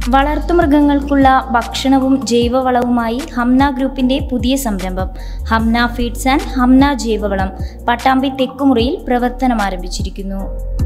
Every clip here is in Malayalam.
വളർത്തുമൃഗങ്ങൾക്കുള്ള ഭക്ഷണവും ജൈവവളവുമായി ഹംന ഗ്രൂപ്പിന്റെ പുതിയ സംരംഭം ഹംന ഫീഡ്സ് ആൻഡ് ഹംന ജൈവവളം പട്ടാമ്പി തെക്കുമുറിയിൽ പ്രവർത്തനം ആരംഭിച്ചിരിക്കുന്നു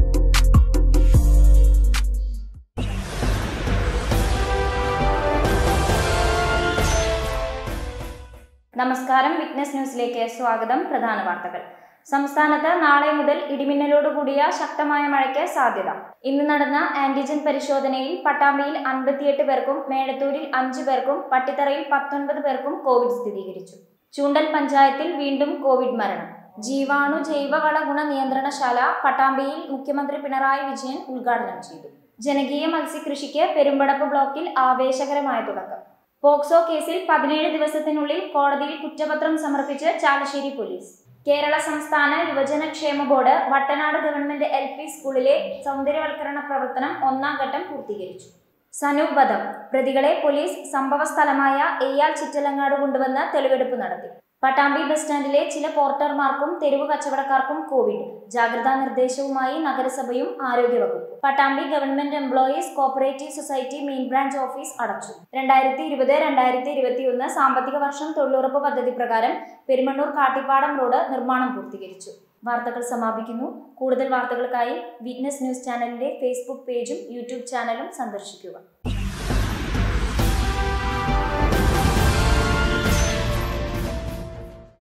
നമസ്കാരം വിറ്റ്നസ് ന്യൂസിലേക്ക് സ്വാഗതം പ്രധാന വാർത്തകൾ സംസ്ഥാനത്ത് നാളെ മുതൽ ഇടിമിന്നലോട് കൂടിയ ശക്തമായ മഴയ്ക്ക് സാധ്യത ഇന്ന് നടന്ന ആന്റിജൻ പരിശോധനയിൽ പട്ടാമ്പിയിൽ അൻപത്തിയെട്ട് പേർക്കും മേഴത്തൂരിൽ അഞ്ചു പേർക്കും പട്ടിത്തറയിൽ പത്തൊൻപത് പേർക്കും കോവിഡ് സ്ഥിരീകരിച്ചു ചൂണ്ടൽ പഞ്ചായത്തിൽ വീണ്ടും കോവിഡ് മരണം ജീവാണു ജൈവവള ഗുണ നിയന്ത്രണശാല പട്ടാമ്പിയിൽ മുഖ്യമന്ത്രി പിണറായി വിജയൻ ഉദ്ഘാടനം ചെയ്തു ജനകീയ മത്സ്യകൃഷിക്ക് പെരുമ്പടപ്പ് ബ്ലോക്കിൽ ആവേശകരമായ തുടക്കം പോക്സോ കേസിൽ പതിനേഴ് ദിവസത്തിനുള്ളിൽ കോടതിയിൽ കുറ്റപത്രം സമർപ്പിച്ച് ചാലശ്ശേരി പോലീസ് കേരള സംസ്ഥാന യുവജനക്ഷേമ board Vattanad government L P സ്കൂളിലെ സൗന്ദര്യവൽക്കരണ പ്രവർത്തനം ഒന്നാം ഘട്ടം പൂർത്തീകരിച്ചു സനൂപ് വധം പ്രതികളെ പോലീസ് സംഭവ സ്ഥലമായ എയ്യാൽ ചിറ്റലങ്ങാട് കൊണ്ടുവന്ന് തെളിവെടുപ്പ് നടത്തി പട്ടാമ്പി ബസ് സ്റ്റാൻഡിലെ ചില പോർട്ടർമാർക്കും തെരുവ് കച്ചവടക്കാർക്കും കോവിഡ് ജാഗ്രതാ നിർദ്ദേശവുമായി നഗരസഭയും ആരോഗ്യവകുപ്പും Pattambi government employees cooperative society main branch office അടച്ചു രണ്ടായിരത്തി ഇരുപത് രണ്ടായിരത്തി ഇരുപത്തിയൊന്ന് സാമ്പത്തിക വർഷം തൊഴിലുറപ്പ് പദ്ധതി പ്രകാരം പെരുമണ്ണൂർ കാട്ടിപ്പാടം റോഡ് നിർമ്മാണം പൂർത്തീകരിച്ചു വാർത്തകൾ സമാപിക്കുന്നു കൂടുതൽ വാർത്തകൾക്കായി വിറ്റ്നസ് ന്യൂസ് ചാനലിന്റെ ഫേസ്ബുക്ക് പേജും യൂട്യൂബ് ചാനലും സന്ദർശിക്കുക